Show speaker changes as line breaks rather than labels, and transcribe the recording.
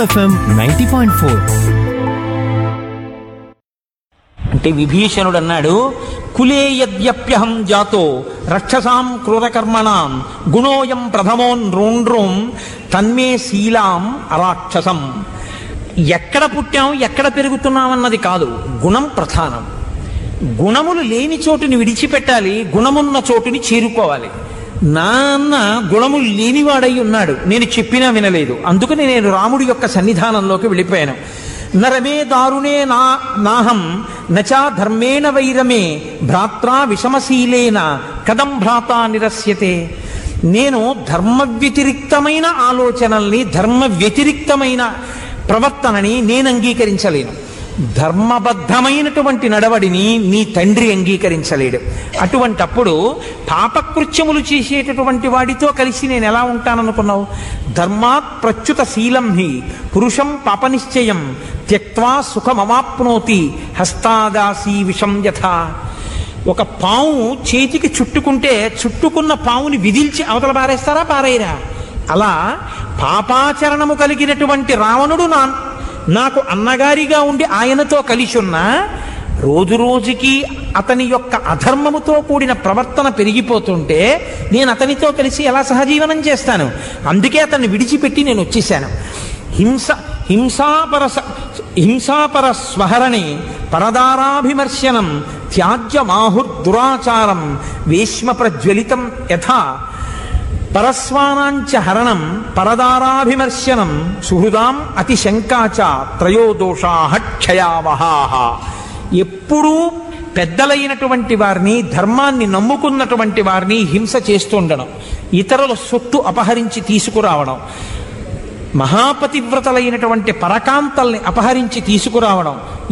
FM ninety point four
అంటే విభీషణుడు అన్నాడు కులే యద్యప్యహం జాతో రక్షసాం క్రూరకర్మణాం గుణోయం ప్రథమో నృండ్రుం తన్మే శీలాం అరాక్షసం ఎక్కడ పుట్టాం ఎక్కడ పెరుగుతున్నాం అన్నది కాదు గుణం ప్రధానం గుణములు లేని చోటుని విడిచిపెట్టాలి గుణమున్న చోటుని చేరుకోవాలి నాన్న గుణములు లేనివాడై ఉన్నాడు నేను చెప్పినా వినలేదు అందుకని నేను రాముడి యొక్క సన్నిధానంలోకి వెళ్ళిపోయాను నరమే దారుణే నా నాహం నచా ధర్మేణ వైరమే భ్రాత్రా విషమశీలేన కదం భ్రాత నిరస్యతే నేను ధర్మ వ్యతిరిక్తమైన ఆలోచనల్ని ధర్మ వ్యతిరిక్తమైన ప్రవర్తనని నేను అంగీకరించలేను ధర్మబద్ధమైనటువంటి నడవడిని నీ తండ్రి అంగీకరించలేడు అటువంటప్పుడు పాపకృత్యములు చేసేటటువంటి వాడితో కలిసి నేను ఎలా ఉంటాననుకున్నావు ధర్మాత్ ప్రచ్యుత శీలం హి పురుషం పాపనిశ్చయం త్యక్వా సుఖమవాప్నోతి హస్తాదాసీ విషం యథ ఒక పాము చేతికి చుట్టుకుంటే చుట్టుకున్న పావుని విదిల్చి అవతల పారేస్తారా పారేయరా అలా పాపాచరణము కలిగినటువంటి రావణుడు నా నాకు అన్నగారిగా ఉండి ఆయనతో కలిసి ఉన్నా రోజు రోజుకి అతని యొక్క అధర్మముతో కూడిన ప్రవర్తన పెరిగిపోతుంటే నేను అతనితో కలిసి ఎలా సహజీవనం చేస్తాను అందుకే అతన్ని విడిచిపెట్టి నేను వచ్చేసాను హింస హింసాపర స- హింసాపర స్వహరణి పరదారాభిమర్శనం త్యాజ్య మాహుర్దురాచారం వేశ్మ ప్రజ్వలితం యథా పరస్వానాంచ హరణం పరదారాభిమర్శనం సుహృదాం అతిశంకాచ త్రయోదోషా క్షయావహాహ ఎప్పుడూ పెద్దలైనటువంటి వారిని ధర్మాన్ని నమ్ముకున్నటువంటి వారిని హింస చేస్తుండడం ఇతరుల సొత్తు అపహరించి తీసుకురావడం మహాపతివ్రతలైనటువంటి పరకాంతల్ని అపహరించి తీసుకురావడం